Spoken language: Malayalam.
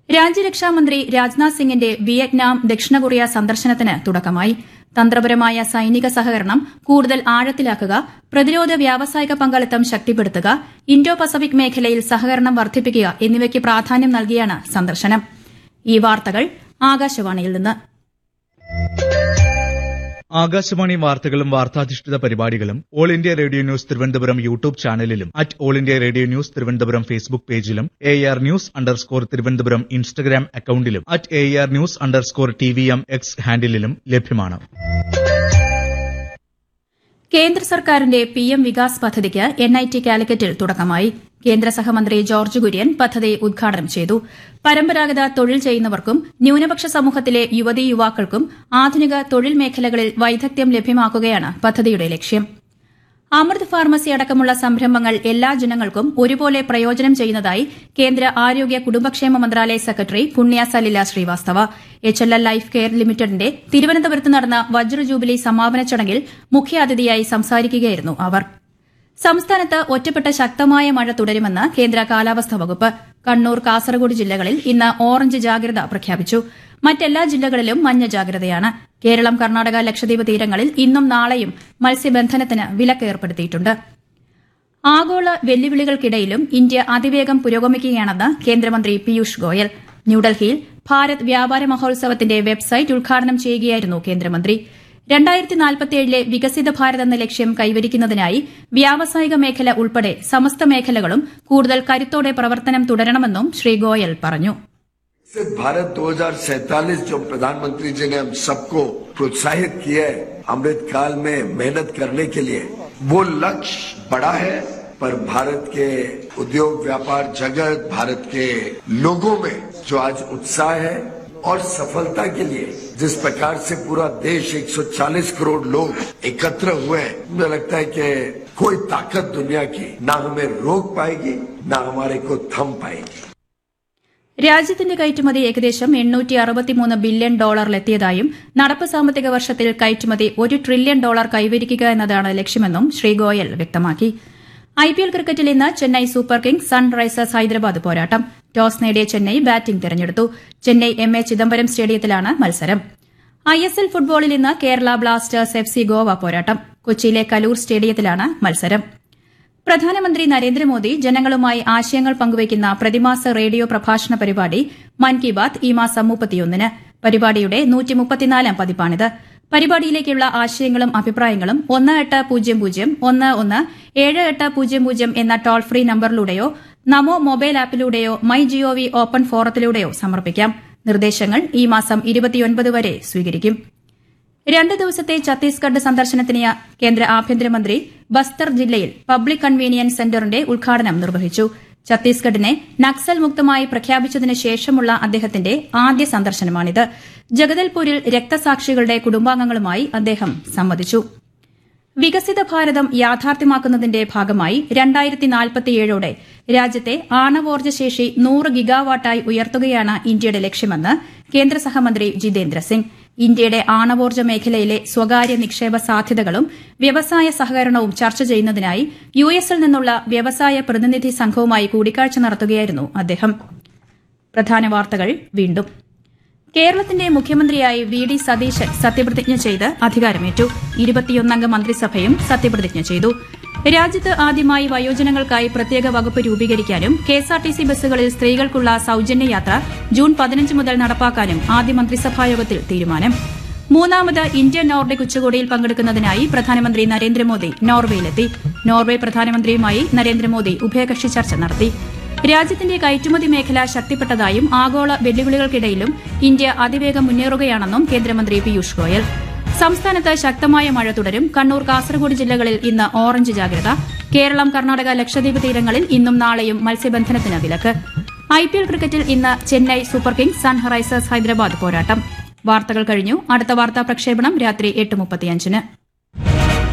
രാജ്യരക്ഷാമന്ത്രി രാജ്നാഥ് സിംഗിന്റെ വിയറ്റ്നാം ദക്ഷിണ കൊറിയ സന്ദർശനത്തിന് തുടക്കമായി തന്ത്രപരമായ സൈനിക സഹകരണം കൂടുതൽ ആഴത്തിലാക്കുക പ്രതിരോധ വ്യാവസായിക പങ്കാളിത്തം ശക്തിപ്പെടുത്തുക ഇൻഡോ പസഫിക് മേഖലയിൽ സഹകരണം വർദ്ധിപ്പിക്കുക എന്നിവയ്ക്ക് പ്രാധാന്യം നൽകിയാണ് സന്ദർശനം ഈ വാർത്തകൾ ആകാശവാണിയിൽ നിന്ന് ആകാശവാണി വാർത്തകളും വാർത്താധിഷ്ഠിത പരിപാടികളും All India Radio news Thiruvananthapuram YouTube ചാനലിലും at All India Radio news Thiruvananthapuram Facebook പേജിലും A R news underscore Thiruvananthapuram Instagram അക്കൌണ്ടിലും at A R news underscore T V M X ഹാൻഡിലും ലഭ്യമാണ് കേന്ദ്ര സർക്കാരിന്റെ പി എം വികാസ് പദ്ധതിക്ക് എൻ ഐ ടി കാലിക്കറ്റിൽ തുടക്കമായി കേന്ദ്ര സഹമന്ത്രി ജോർജ് കുര്യൻ പദ്ധതി ഉദ്ഘാടനം ചെയ്തു പരമ്പരാഗത തൊഴിൽ ചെയ്യുന്നവർക്കും ന്യൂനപക്ഷ സമൂഹത്തിലെ യുവതീ യുവാക്കൾക്കും ആധുനിക തൊഴിൽ മേഖലകളിൽ വൈദഗ്ധ്യം ലഭ്യമാക്കുകയാണ് പദ്ധതിയുടെ ലക്ഷ്യം അമൃത് ഫാർമസി അടക്കമുള്ള സംരംഭങ്ങൾ എല്ലാ ജനങ്ങൾക്കും ഒരുപോലെ പ്രയോജനം ചെയ്യുന്നതായി കേന്ദ്ര ആരോഗ്യ കുടുംബക്ഷേമ മന്ത്രാലയ secretary Punya Salila Srivastava H L L life care ലിമിറ്റഡിന്റെ തിരുവനന്തപുരത്ത് നടന്ന വജ്ര ജൂബിലി സമാപന ചടങ്ങിൽ മുഖ്യാതിഥിയായി സംസാരിക്കുകയായിരുന്നു അവർ സംസ്ഥാനത്ത് ഒറ്റപ്പെട്ട ശക്തമായ മഴ തുടരുമെന്ന് കേന്ദ്ര കാലാവസ്ഥാ വകുപ്പ് കണ്ണൂർ കാസർഗോഡ് ജില്ലകളിൽ ഇന്ന് ഓറഞ്ച് ജാഗ്രത പ്രഖ്യാപിച്ചു മറ്റെല്ലാ ജില്ലകളിലും മഞ്ഞ ജാഗ്രതയാണ് കേരളം കർണാടക ലക്ഷദ്വീപ് തീരങ്ങളിൽ ഇന്നും നാളെയും മത്സ്യബന്ധനത്തിന് വിലക്ക് ഏർപ്പെടുത്തിയിട്ടുണ്ട് ആഗോള വെല്ലുവിളികൾക്കിടയിലും ഇന്ത്യ അതിവേഗം പുരോഗമിക്കുകയാണെന്ന് കേന്ദ്രമന്ത്രി പീയൂഷ് ഗോയൽ ന്യൂഡൽഹിയിൽ ഭാരത് വ്യാപാര മഹോത്സവത്തിന്റെ വെബ്സൈറ്റ് ഉദ്ഘാടനം ചെയ്യുകയായിരുന്നു കേന്ദ്രമന്ത്രി രണ്ടായിരത്തി നാൽപ്പത്തിയേഴിലെ വികസിത ഭാരത് എന്ന ലക്ഷ്യം കൈവരിക്കുന്നതിനായി വ്യാവസായിക മേഖല ഉൾപ്പെടെ സമസ്ത മേഖലകളും കൂടുതൽ കരുത്തോടെ പ്രവർത്തനം തുടരണമെന്നും ശ്രീ ഗോയൽ പറഞ്ഞു विकसित भारत 2047 जो प्रधानमंत्री जी ने हम सबको प्रोत्साहित किया है अमृत काल में मेहनत करने के लिए वो लक्ष्य बड़ा है पर भारत के उद्योग व्यापार जगत भारत के लोगों में जो आज उत्साह है और सफलता के लिए जिस प्रकार से पूरा देश 140 करोड़ लोग एकत्र हुए हैं मुझे लगता है कि कोई ताकत दुनिया की ना हमें रोक पाएगी ना हमारे को थम पाएगी രാജ്യത്തിന്റെ കയറ്റുമതി ഏകദേശം എണ്ണൂറ്റി അറുപത്തിമൂന്ന് ബില്യൺ ഡോളറിലെത്തിയതായും നടപ്പ് സാമ്പത്തിക വർഷത്തിൽ കയറ്റുമതി ഒരു ട്രില്യൺ ഡോളർ കൈവരിക്കുക എന്നതാണ് ലക്ഷ്യമെന്നും ശ്രീ ഗോയൽ വ്യക്തമാക്കി ഐപിഎൽ ക്രിക്കറ്റിൽ ഇന്ന് Chennai Super Kings Sunrisers Hyderabad പോരാട്ടം ടോസ് നേടിയ ചെന്നൈ ബാറ്റിംഗ് തെരഞ്ഞെടുത്തു ചെന്നൈ എം എ ചിദംബരം സ്റ്റേഡിയത്തിലാണ് മത്സരം ഐ എസ് എൽ ഫുട്ബോളിൽ ഇന്ന് Kerala Blasters F C Goa പോരാട്ടം കൊച്ചിയിലെ കലൂർ സ്റ്റേഡിയത്തിലാണ് മത്സരം പ്രധാനമന്ത്രി നരേന്ദ്രമോദി ജനങ്ങളുമായി ആശയങ്ങൾ പങ്കുവയ്ക്കുന്ന പ്രതിമാസ റേഡിയോ പ്രഭാഷണ പരിപാടി മൻ കി ബാത് ഈ മാസം മുപ്പത്തിയൊന്നിന് പരിപാടിയുടെ നൂറ്റിമുപ്പത്തിനാലാം പതിപ്പാണിത് പരിപാടിയിലേക്കുള്ള ആശയങ്ങളും അഭിപ്രായങ്ങളും ഒന്ന് എട്ട് പൂജ്യം പൂജ്യം ഒന്ന് ഒന്ന് ഏഴ് എട്ട് പൂജ്യം പൂജ്യം എന്ന ടോൾ ഫ്രീ നമ്പറിലൂടെയോ നമോ മൊബൈൽ ആപ്പിലൂടെയോ മൈ ജിഒവി ഓപ്പൺ ഫോറത്തിലൂടെയോ സമർപ്പിക്കാം നിർദ്ദേശങ്ങൾ ഈ മാസം ഇരുപത്തിയൊൻപത് വരെ സ്വീകരിക്കും രണ്ട് ദിവസത്തെ ഛത്തീസ്ഗഡ് സന്ദർശനത്തിന് കേന്ദ്ര ആഭ്യന്തരമന്ത്രി ബസ്തർ ജില്ലയിൽ പബ്ലിക് കൺവീനിയൻസ് സെന്ററിന്റെ ഉദ്ഘാടനം നിർവഹിച്ചു ഛത്തീസ്ഗഡിനെ നക്സൽ മുക്തമായി പ്രഖ്യാപിച്ചതിന് ശേഷമുള്ള അദ്ദേഹത്തിന്റെ ആദ്യ സന്ദർശനമാണിത് ജഗദൽപൂരിൽ രക്തസാക്ഷികളുടെ കുടുംബാംഗങ്ങളുമായി അദ്ദേഹം സംവദിച്ചു വികസിത ഭാരതം യാഥാർത്ഥ്യമാക്കുന്നതിന്റെ ഭാഗമായി രണ്ടായിരത്തി നാൽപ്പത്തിയേഴോടെ രാജ്യത്തെ ആണവോർജ്ജ ശേഷി നൂറ് ഗിഗാവാട്ടായി ഉയർത്തുകയാണ് ഇന്ത്യയുടെ ലക്ഷ്യമെന്ന് കേന്ദ്ര സഹമന്ത്രി ജിതേന്ദ്ര സിംഗ് ഇന്ത്യയുടെ ആണവോർജ്ജ മേഖലയിലെ സ്വകാര്യ നിക്ഷേപ സാധ്യതകളും വ്യവസായ സഹകരണവും ചർച്ച ചെയ്യുന്നതിനായി യു എസിൽ നിന്നുള്ള വ്യവസായ പ്രതിനിധി സംഘവുമായി കൂടിക്കാഴ്ച നടത്തുകയായിരുന്നു അദ്ദേഹം പ്രധാന വാർത്തകൾ വീണ്ടും കേരളത്തിന്റെ മുഖ്യമന്ത്രിയായി വി ഡി സതീശൻ സത്യപ്രതിജ്ഞ ചെയ്ത് അധികാരമേറ്റു ഇരുപത്തിയൊന്നംഗ മന്ത്രിസഭയും സത്യപ്രതിജ്ഞ ചെയ്തു രാജ്യത്ത് ആദ്യമായി വയോജനങ്ങൾക്കായി പ്രത്യേക വകുപ്പ് രൂപീകരിക്കാനും കെഎസ്ആർടിസി ബസ്സുകളിൽ സ്ത്രീകൾക്കുള്ള സൌജന്യ യാത്ര ജൂൺ പതിനഞ്ച് മുതൽ നടപ്പാക്കാനും ആദ്യ മന്ത്രിസഭായോഗത്തിൽ തീരുമാനം മൂന്നാമത് ഇന്ത്യ നോർഡിക് ഉച്ചകോടിയിൽ പങ്കെടുക്കുന്നതിനായി പ്രധാനമന്ത്രി നരേന്ദ്രമോദി നോർവേയിലെത്തി നോർവെ പ്രധാനമന്ത്രിയുമായി നരേന്ദ്രമോദി ഉഭയകക്ഷി ചർച്ച നടത്തി രാജ്യത്തിന്റെ കയറ്റുമതി മേഖല ശക്തിപ്പെട്ടതായും ആഗോള വെല്ലുവിളികൾക്കിടയിലും ഇന്ത്യ അതിവേഗം മുന്നേറുകയാണെന്നും കേന്ദ്രമന്ത്രി പീയൂഷ് ഗോയൽ സംസ്ഥാനത്ത് ശക്തമായ മഴ തുടരും കണ്ണൂർ കാസർഗോഡ് ജില്ലകളിൽ ഇന്ന് ഓറഞ്ച് ജാഗ്രത കേരളം കർണാടക ലക്ഷദ്വീപ് തീരങ്ങളിൽ ഇന്നും നാളെയും മത്സ്യബന്ധനത്തിന് വിലക്ക് ഐപിഎൽ ക്രിക്കറ്റിൽ ഇന്ന് Chennai Super Kings Sunrisers Hyderabad പോരാട്ടം വാർത്തകൾ കഴിഞ്ഞു അടുത്ത വാർത്താ പ്രക്ഷേപണം രാത്രി എട്ട് മുപ്പത്തിയഞ്ചിന്